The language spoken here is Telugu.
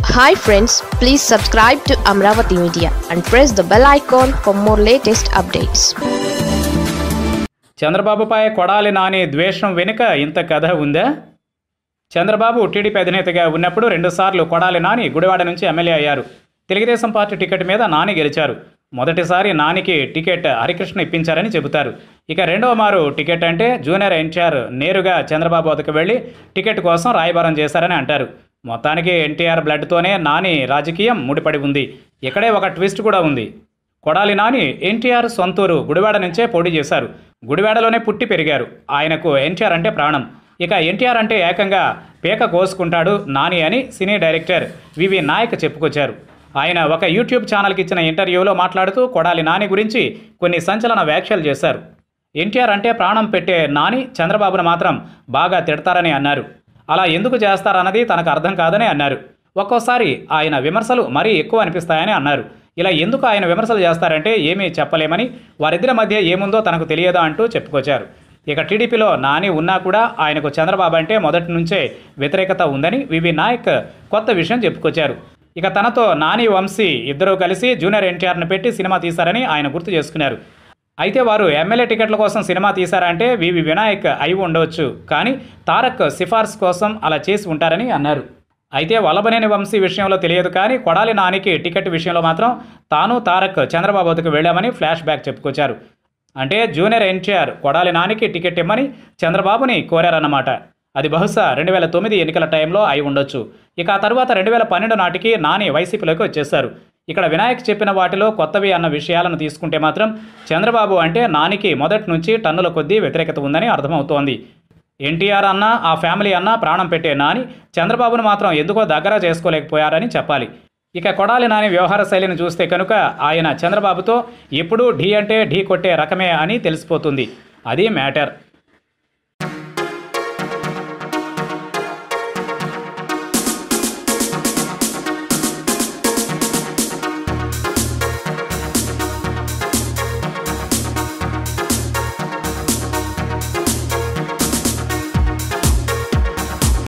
hi friends please subscribe to Amaravati media and press the bell icon for more latest updates చంద్రబాబుపై కొడాలి నాని ద్వేషం వెనుక ఇంత కథ ఉందా చంద్రబాబు టీడీపీ అధినేతగా ఉన్నప్పుడు రెండుసార్లు కొడాలి నాని గుడివాడ నుంచి ఎమ్మెల్యే అయ్యారు తెలుగుదేశం పార్టీ టికెట్ మీద నాని గెలిచారు మొదటిసారి నానికి టికెట్ హరికృష్ణ ఇప్పించారని చెబుతారు ఇక రెండవ మారు టికెట్ అంటే జూనియర్ ఎన్టీఆర్ నేరుగా చంద్రబాబు వద్దకు వెళ్ళి టికెట్ కోసం రాయబారం చేశారని అంటారు మొత్తానికి ఎన్టీఆర్ బ్లడ్తోనే నాని రాజకీయం ముడిపడి ఉంది ఇక్కడే ఒక ట్విస్ట్ కూడా ఉంది కొడాలి నాని ఎన్టీఆర్ సొంతూరు గుడివాడ నుంచే పోటీ చేశారు గుడివాడలోనే పుట్టి పెరిగారు ఆయనకు ఎన్టీఆర్ అంటే ప్రాణం ఇక ఎన్టీఆర్ అంటే ఏకంగా పీక కోసుకుంటాడు నాని అని సినీ డైరెక్టర్ వివి నాయక్ చెప్పుకొచ్చారు ఆయన ఒక యూట్యూబ్ ఛానల్కి ఇచ్చిన ఇంటర్వ్యూలో మాట్లాడుతూ కొడాలి నాని గురించి కొన్ని సంచలన వ్యాఖ్యలు చేశారు ఎన్టీఆర్ అంటే ప్రాణం పెట్టే నాని చంద్రబాబును మాత్రం బాగా తిడతారని అన్నారు అలా ఎందుకు చేస్తారన్నది తనకు అర్థం కాదని అన్నారు ఒక్కోసారి ఆయన విమర్శలు మరీ ఎక్కువ అనిపిస్తాయని అన్నారు ఇలా ఎందుకు ఆయన విమర్శలు చేస్తారంటే ఏమీ చెప్పలేమని వారిద్దరి మధ్య ఏముందో తనకు తెలియదా అంటూ చెప్పుకొచ్చారు ఇక టీడీపీలో నాని ఉన్నా కూడా ఆయనకు చంద్రబాబు అంటే మొదటి నుంచే వ్యతిరేకత ఉందని వివి నాయక్ కొత్త విషయం చెప్పుకొచ్చారు ఇక తనతో నాని వంశీ ఇద్దరూ కలిసి జూనియర్ ఎన్టీఆర్ను పెట్టి సినిమా తీశారని ఆయన గుర్తు చేసుకున్నారు అయితే వారు ఎమ్మెల్యే టికెట్ల కోసం సినిమా తీశారంటే వివి వినాయక్ అయి ఉండవచ్చు కానీ తారక్ సిఫార్సు కోసం అలా చేసి ఉంటారని అన్నారు అయితే వల్లభనేని వంశీ విషయంలో తెలియదు కానీ కొడాలి నానికి టికెట్ విషయంలో మాత్రం తాను తారక్ చంద్రబాబు వద్దకు వెళ్ళామని ఫ్లాష్ బ్యాక్ చెప్పుకొచ్చారు అంటే జూనియర్ ఎన్టీఆర్ కొడాలి నానికి టికెట్ ఇమ్మని చంద్రబాబుని కోరారన్నమాట అది బహుశా రెండు వేల తొమ్మిది ఎన్నికల టైంలో అయి ఉండొచ్చు ఇక ఆ తర్వాత రెండు వేల పన్నెండు నాటికి నాని వైసీపీలోకి వచ్చేశారు ఇక్కడ వినాయక్ చెప్పిన వాటిలో కొత్తవి అన్న విషయాలను తీసుకుంటే మాత్రం చంద్రబాబు అంటే నానికి మొదటి నుంచి టన్నుల కొద్దీ వ్యతిరేకత ఉందని అర్థమవుతోంది ఎన్టీఆర్ అన్న ఆ ఫ్యామిలీ అన్న ప్రాణం పెట్టే నాని చంద్రబాబును మాత్రం ఎందుకో దగ్గర చేసుకోలేకపోయారని చెప్పాలి ఇక కొడాలి నాని వ్యవహార శైలిని చూస్తే కనుక ఆయన చంద్రబాబుతో ఎప్పుడూ ఢీ అంటే ఢీ కొట్టే రకమే అని తెలిసిపోతుంది అది మ్యాటర్